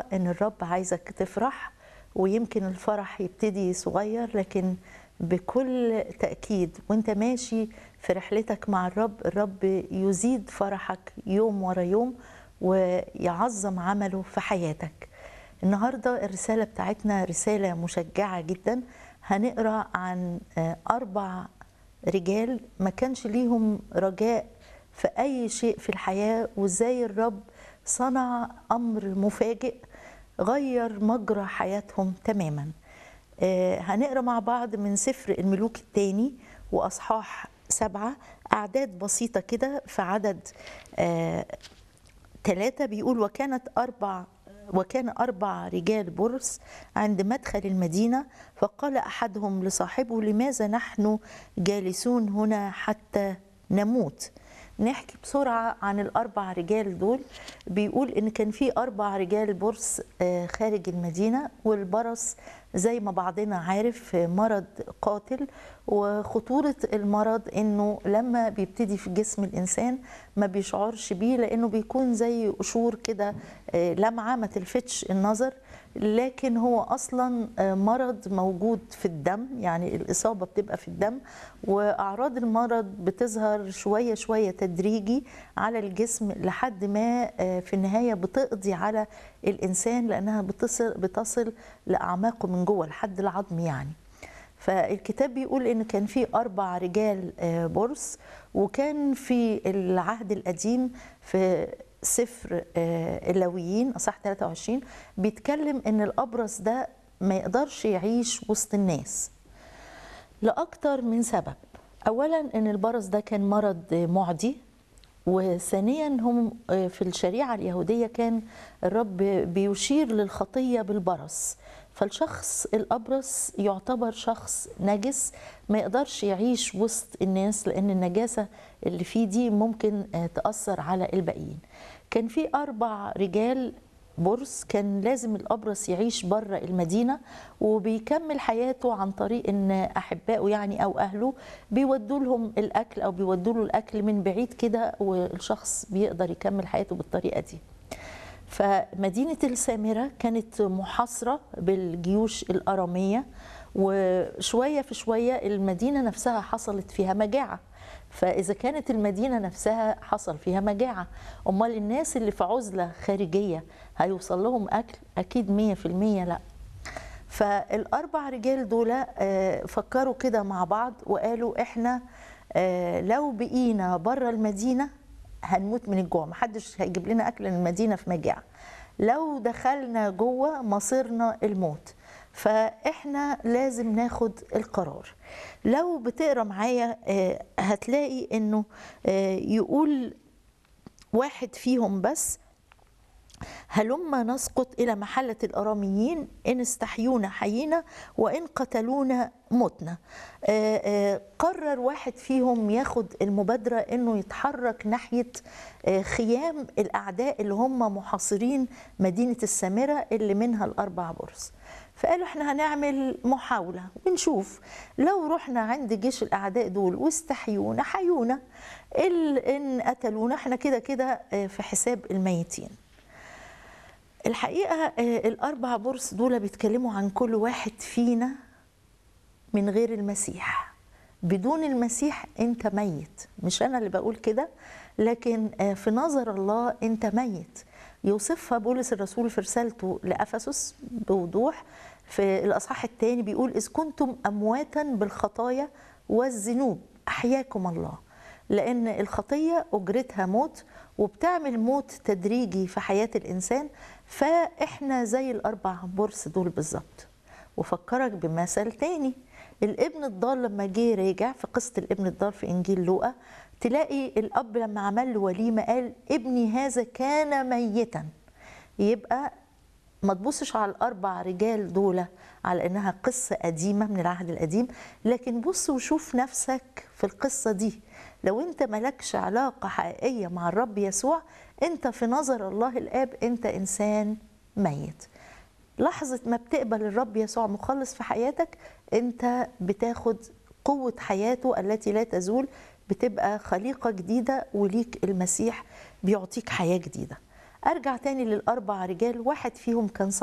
ان الرب عايزك تفرح ويمكن الفرح يبتدي صغير لكن بكل تأكيد وانت ماشي في رحلتك مع الرب الرب يزيد فرحك يوم ورا يوم ويعظم عمله في حياتك النهارده الرسالة بتاعتنا رسالة مشجعة جدا هنقرا عن أربع رجال ما كانش ليهم رجاء في أي شيء في الحياة وإزاي الرب صنع أمر مفاجئ غير مجرى حياتهم تماما هنقرا مع بعض من سفر الملوك الثاني وأصحاح سبعة أعداد بسيطة كده في عدد ثلاثة بيقول وكانت أربع وكان أربع رجال برص عند مدخل المدينة فقال أحدهم لصاحبه لماذا نحن جالسون هنا حتى نموت نحكي بسرعة عن الأربع رجال دول بيقول إن كان في أربع رجال برص خارج المدينة والبرص زي ما بعضنا عارف مرض قاتل وخطورة المرض إنه لما بيبتدي في جسم الإنسان ما بيشعرش بيه لأنه بيكون زي قشور كده لمعة ما تلفتش النظر لكن هو اصلا مرض موجود في الدم يعني الاصابه بتبقى في الدم واعراض المرض بتظهر شويه شويه تدريجي على الجسم لحد ما في النهايه بتقضي على الانسان لانها بتصل بتصل لاعماقه من جوه لحد العظم يعني فالكتاب بيقول ان كان في اربع رجال برص وكان في العهد القديم في سفر اللاويين اصح 23 بيتكلم ان الابرص ده ما يقدرش يعيش وسط الناس لاكتر من سبب اولا ان البرص ده كان مرض معدي وثانيا هم في الشريعه اليهوديه كان الرب بيشير للخطيه بالبرص فالشخص الابرص يعتبر شخص نجس ما يقدرش يعيش وسط الناس لان النجاسه اللي فيه دي ممكن تاثر على الباقيين كان في اربع رجال برص كان لازم الابرص يعيش بره المدينه وبيكمل حياته عن طريق ان احبائه يعني او اهله بيودوا لهم الاكل او بيودوا له الاكل من بعيد كده والشخص بيقدر يكمل حياته بالطريقه دي فمدينة السامرة كانت محاصرة بالجيوش الأرامية وشوية في شوية المدينة نفسها حصلت فيها مجاعة فإذا كانت المدينة نفسها حصل فيها مجاعة أمال الناس اللي في عزلة خارجية هيوصل لهم أكل أكيد مية في المية لأ فالأربع رجال دول فكروا كده مع بعض وقالوا إحنا لو بقينا بره المدينة هنموت من الجوع محدش هيجيب لنا اكل المدينه في مجاعه لو دخلنا جوه مصيرنا الموت فاحنا لازم ناخد القرار لو بتقرا معايا هتلاقي انه يقول واحد فيهم بس هلما نسقط إلى محلة الأراميين إن استحيونا حيينا وإن قتلونا متنا قرر واحد فيهم ياخد المبادرة إنه يتحرك ناحية خيام الأعداء اللي هم محاصرين مدينة السامرة اللي منها الأربع برص فقالوا احنا هنعمل محاولة ونشوف لو رحنا عند جيش الأعداء دول واستحيونا حيونا إن قتلونا احنا كده كده في حساب الميتين الحقيقة الأربع برص دول بيتكلموا عن كل واحد فينا من غير المسيح بدون المسيح أنت ميت مش أنا اللي بقول كده لكن في نظر الله أنت ميت يوصفها بولس الرسول في رسالته لأفسس بوضوح في الأصحاح الثاني بيقول إذ كنتم أمواتا بالخطايا والذنوب أحياكم الله لأن الخطية أجرتها موت وبتعمل موت تدريجي في حياة الإنسان فإحنا زي الأربع برص دول بالظبط وفكرك بمثل تاني الابن الضال لما جه راجع في قصة الابن الضال في إنجيل لوقا تلاقي الأب لما عمل له وليمة قال ابني هذا كان ميتا يبقى ما تبصش على الأربع رجال دول على إنها قصة قديمة من العهد القديم لكن بص وشوف نفسك في القصة دي لو انت ملكش علاقة حقيقية مع الرب يسوع انت في نظر الله الاب انت انسان ميت لحظة ما بتقبل الرب يسوع مخلص في حياتك انت بتاخد قوة حياته التي لا تزول بتبقى خليقة جديدة وليك المسيح بيعطيك حياة جديدة ارجع تاني للاربع رجال واحد فيهم كان